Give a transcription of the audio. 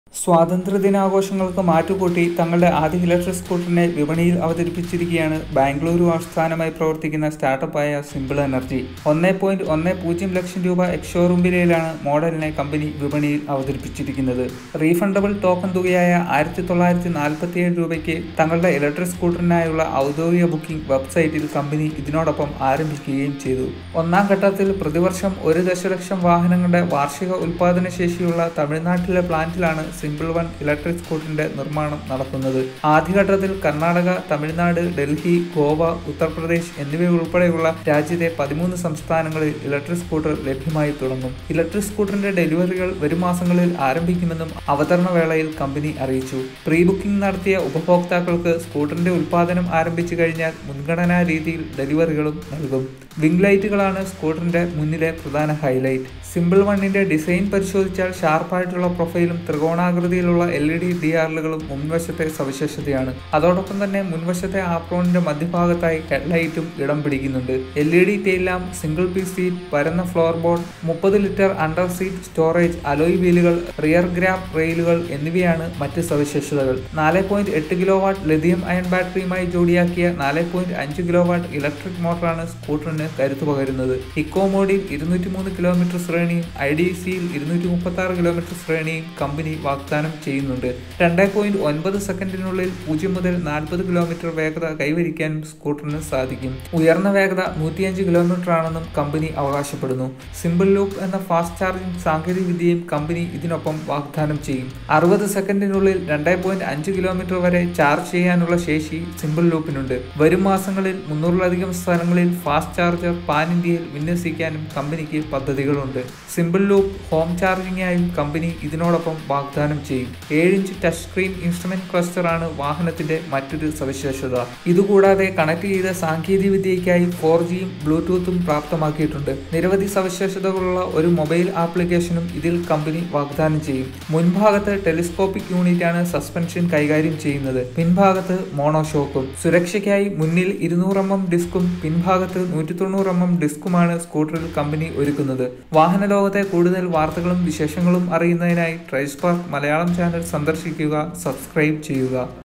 സ്വാതന്ത്ര്യദിനാഘോഷങ്ങൾക്ക് മാറ്റുകൂട്ടി തങ്ങളുടെ ആദ്യ ഇലക്ട്രിക് സ്കൂട്ടറിനെ വിപണിയിൽ അവതരിപ്പിച്ചിരിക്കുകയാണ് ബാംഗ്ലൂരു ആസ്ഥാനമായി പ്രവർത്തിക്കുന്ന സ്റ്റാർട്ടപ്പായ സിമ്പിൾ എനർജി ഒന്നേ പോയിന്റ് ഒന്ന് പൂജ്യം ലക്ഷം രൂപ എക്സ്ഷോറൂം വിലയിലാണ് മോഡലിനെ കമ്പനി വിപണിയിൽ അവതരിപ്പിച്ചിരിക്കുന്നത് റീഫണ്ടബിൾ ടോക്കൺ തുകയായ ആയിരത്തി തൊള്ളായിരത്തി നാൽപ്പത്തിയേഴ് രൂപയ്ക്ക് തങ്ങളുടെ ഇലക്ട്രിക് സ്കൂട്ടറിനായുള്ള ഔദ്യോഗിക ബുക്കിംഗ് വെബ്സൈറ്റിൽ കമ്പനി ഇതിനോടൊപ്പം ആരംഭിക്കുകയും ചെയ്തു ഒന്നാം ഘട്ടത്തിൽ പ്രതിവർഷം ഒരു ദശലക്ഷം വാഹനങ്ങളുടെ വാർഷിക ഉൽപാദന ശേഷിയുള്ള തമിഴ്നാട്ടിലെ പ്ലാന്റിലാണ് സിമ്പിൾ വൺ ഇലക്ട്രിക് സ്കൂട്ടറിന്റെ നിർമ്മാണം നടക്കുന്നത് ആദ്യഘട്ടത്തിൽ കർണാടക തമിഴ്നാട് ഡൽഹി ഗോവ ഉത്തർപ്രദേശ് എന്നിവയുൾപ്പെടെയുള്ള രാജ്യത്തെ പതിമൂന്ന് സംസ്ഥാനങ്ങളിൽ ഇലക്ട്രിക് സ്കൂട്ടർ ലഭ്യമായി തുടങ്ങും ഇലക്ട്രിക് സ്കൂട്ടറിന്റെ ഡെലിവറികൾ വരും മാസങ്ങളിൽ ആരംഭിക്കുമെന്നും അവതരണ വേളയിൽ കമ്പനി അറിയിച്ചു പ്രീ ബുക്കിംഗ് നടത്തിയ ഉപഭോക്താക്കൾക്ക് സ്കൂട്ടറിന്റെ ഉൽപാദനം ആരംഭിച്ചു കഴിഞ്ഞാൽ മുൻഗണനാ രീതിയിൽ ഡെലിവറികളും നൽകും വിംഗ് ലൈറ്റുകളാണ് സ്കൂട്ടറിന്റെ മുന്നിലെ പ്രധാന ഹൈലൈറ്റ് സിമ്പിൾ വണ്ണിന്റെ ഡിസൈൻ പരിശോധിച്ചാൽ ഷാർപ്പായിട്ടുള്ള പ്രൊഫൈലും ത്രികോണാകൃതിയിലുള്ള എൽ ഇ ഡി ഡി ആറുകളും മുൻവശത്തെ സവിശേഷതയാണ് അതോടൊപ്പം തന്നെ മുൻവശത്തെ ആപ്രോണിന്റെ മധ്യഭാഗത്തായി ഹെഡ്ലൈറ്റും ഇടം പിടിക്കുന്നുണ്ട് എൽ ഇ ഡി ടെയിലാം സിംഗിൾ പീസ് സീറ്റ് പരന്ന ഫ്ലോർ ബോർഡ് മുപ്പത് litre under seat storage alloy വീലുകൾ റിയർ ഗ്രാബ് റെയിലുകൾ എന്നിവയാണ് മറ്റ് സവിശേഷതകൾ നാല് പോയിന്റ് എട്ട് കിലോ വാട്ട് ലിഥിയം അയൺ ബാറ്ററിയുമായി ജോഡിയാക്കിയ നാല് പോയിന്റ് അഞ്ച് കിലോ വാട്ട് ഇലക്ട്രിക് മോട്ടറാണ് സ്കൂട്ടറിന് കരുത്തു പകരുന്നത് ഇക്കോ മോഡിൽ ഇരുന്നൂറ്റി മൂന്ന് കിലോമീറ്റർ ശ്രേണിയും ഐ ഡി സിയിൽ ഇരുന്നൂറ്റി മുപ്പത്തി ആറ് കിലോമീറ്റർ ശ്രേണിയും കമ്പനി വാഗ്ദാനം ചെയ്യുന്നുണ്ട് രണ്ട് പോയിന്റ് ഒൻപത് സെക്കൻഡിനുള്ളിൽ പൂജ്യം മുതൽ നാൽപ്പത് കിലോമീറ്റർ വേഗത കൈവരിക്കാനും സ്കൂട്ടറിന് സാധിക്കും ഉയർന്ന വേഗത നൂറ്റിയഞ്ച് കിലോമീറ്റർ ആണെന്നും കമ്പനി അവകാശപ്പെടുന്നു സിമ്പിൾ ലൂപ്പ് എന്ന ഫാസ്റ്റ് ചാർജിംഗ് സാങ്കേതിക വിദ്യയും കമ്പനി ഇതിനൊപ്പം വാഗ്ദാനം ചെയ്യും അറുപത് സെക്കൻഡിനുള്ളിൽ രണ്ട് പോയിന്റ് അഞ്ച് കിലോമീറ്റർ വരെ ചാർജ് ചെയ്യാനുള്ള ശേഷി സിമ്പിൾ ലൂപ്പിനുണ്ട് വരും മാസങ്ങളിൽ മുന്നൂറിലധികം സ്ഥലങ്ങളിൽ ഫാസ്റ്റ് ചാർജർ പാൻ ഇന്ത്യയിൽ വിന്യസിക്കാനും കമ്പനിക്ക് പദ്ധതികളുണ്ട് സിമ്പിൾ ലൂപ്പ് ഹോം ചാർജിംഗായും കമ്പനി ഇതിനോടൊപ്പം വാഗ്ദാനം ചെയ്യും ഏഴ് inch touch screen instrument cluster ആണ് വാഹനത്തിന്റെ മറ്റൊരു സവിശേഷത ഇതുകൂടാതെ കണക്ട് ചെയ്ത സാങ്കേതിക വിദ്യയ്ക്കായി ഫോർ ജിയും ബ്ലൂടൂത്തും പ്രാപ്തമാക്കിയിട്ടുണ്ട് നിരവധി സവിശേഷതകളുള്ള ഒരു മൊബൈൽ ആപ്ലിക്കേഷനും ഇതിൽ കമ്പനി വാഗ്ദാനം ചെയ്യും മുൻഭാഗത്ത് ടെലിസ്കോപ്പിക് യൂണിറ്റ് ആണ് സസ്പെൻഷൻ കൈകാര്യം ചെയ്യുന്നത് പിൻഭാഗത്ത് മോണോഷോക്കും സുരക്ഷയ്ക്കായി മുന്നിൽ ഇരുന്നൂറ് എം എം ഡിസ്കും പിൻഭാഗത്ത് നൂറ്റി തൊണ്ണൂറ് എം എം ഡിസ്കുമാണ് സ്കൂട്ടറിൽ കമ്പനി ഒരുക്കുന്നത് വാഹന ലോകത്തെ കൂടുതൽ വാർത്തകളും വിശേഷങ്ങളും അറിയുന്നതിനായി ട്രൈസ്പാർക്ക് മലയാളം ചാനൽ സന്ദർശിക്കുക സബ്സ്ക്രൈബ് ചെയ്യുക